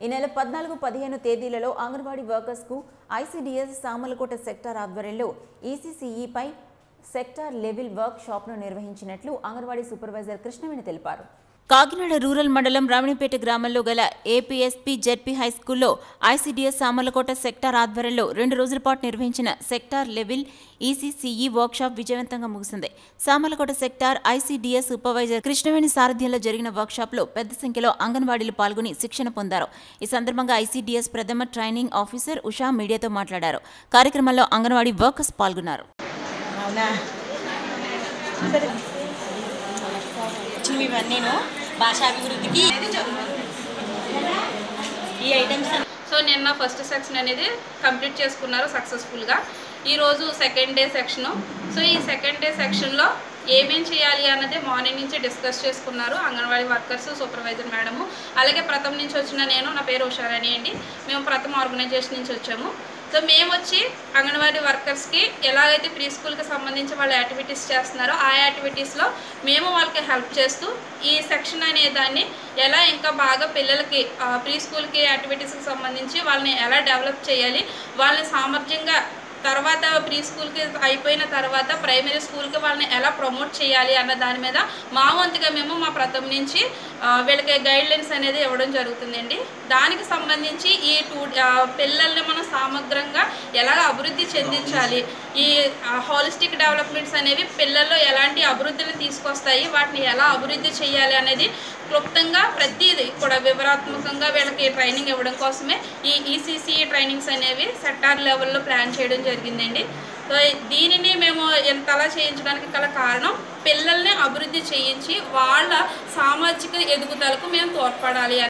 ఈ నెల పద్నాలుగు పదిహేను తేదీలలో అంగన్వాడీ వర్కర్స్కు ఐసీడీఎస్ సామలకోట సెక్టార్ ఆధ్వర్యంలో ఈసీసీఈపై సెక్టార్ లెవెల్ వర్క్ షాప్ను నిర్వహించినట్లు అంగన్వాడీ సూపర్వైజర్ కృష్ణవేణి తెలిపారు కాకినాడ రూరల్ మండలం రావణిపేట గ్రామంలో గల ఏపీఎస్పీ జెడ్పీ హై స్కూల్లో ఐసీడీఎస్ సామర్లకోట సెక్టార్ ఆధ్వర్యంలో రెండు రోజుల పాటు నిర్వహించిన సెక్టార్ లెవెల్ ఈసీసీఈ వర్క్షాప్ విజయవంతంగా ముగిసింది Samarlakota sector ICDS supervisor Krishnaveni సారథ్యంలో జరిగిన వర్క్షాప్లో పెద్ద సంఖ్యలో అంగన్వాడీలు పాల్గొని శిక్షణ పొందారు ఈ సందర్భంగా ఐసీడీఎస్ ప్రథమ ట్రైనింగ్ ఆఫీసర్ ఉషా మీడియాతో మాట్లాడారు కార్యక్రమంలో అంగన్వాడీ వర్కర్స్ పాల్గొన్నారు అవునా సరే వచ్చినవి ఇవన్నీను భాషాభివృద్ధికి ఈ ఐటమ్స్ సో నిన్న ఫస్ట్ సెక్షన్ అనేది కంప్లీట్ చేసుకున్నారు సక్సెస్ఫుల్గా ఈరోజు సెకండ్ డే సెక్షను సో ఈ సెకండ్ డే సెక్షన్లో ఏమేం చేయాలి అన్నది మార్నింగ్ నుంచి డిస్కస్ చేసుకున్నారు అంగన్వాడీ వర్కర్స్ సూపర్వైజర్ మేడము అలాగే ప్రథమ నుంచి వచ్చిన నేను నా పేరు ఉషారాణి అండి మేము ప్రథమ ఆర్గనైజేషన్ నుంచి వచ్చాము సో మేము వచ్చి అంగన్వాడీ వర్కర్స్కి ఎలాగైతే ప్రీ స్కూల్కి సంబంధించి వాళ్ళ యాక్టివిటీస్ చేస్తున్నారో ఆ యాక్టివిటీస్లో మేము వాళ్ళకి హెల్ప్ చేస్తూ ఈ సెక్షన్ అనే దాన్ని ఎలా ఇంకా బాగా పిల్లలకి ప్రీ స్కూల్కి యాక్టివిటీస్కి సంబంధించి వాళ్ళని ఎలా డెవలప్ చేయాలి వాళ్ళని సామర్థ్యంగా తర్వాత ప్రీ స్కూల్కి అయిపోయిన తర్వాత ప్రైమరీ స్కూల్కి వాళ్ళని ఎలా ప్రమోట్ చేయాలి అన్న దాని మీద మా వంతుగా మేము మా ప్రథమ నుంచి ఆ, వీళ్ళకి గైడ్ లైన్స్ అనేది ఇవ్వడం జరుగుతుందండి దానికి సంబంధించి ఈ టూ ఆ, పిల్లల్ని మనం సమగ్రంగా ఎలా అభివృద్ధి చెందించాలి ఈ హాలిస్టిక్ డెవలప్మెంట్స్ అనేవి పిల్లల్లో ఎలాంటి అభివృద్ధిని తీసుకొస్తాయి వాటిని ఎలా అభివృద్ధి చేయాలి అనేది క్లుప్తంగా ప్రతిదీ కూడా వివరాత్మకంగా వీళ్ళకి ట్రైనింగ్ ఇవ్వడం కోసమే ఈ ఈసీసీ ట్రైనింగ్స్ అనేవి సెక్టార్ లెవెల్లో ప్లాన్ చేయడం జరిగిందండి సో దీనిని మేము ఇంతలా చేయించడానికి గల కారణం పిల్లల్ని అభివృద్ధి చేయించి వాళ్ళ సామాజిక ఎదుగుదలకు మేము తోడ్పడాలి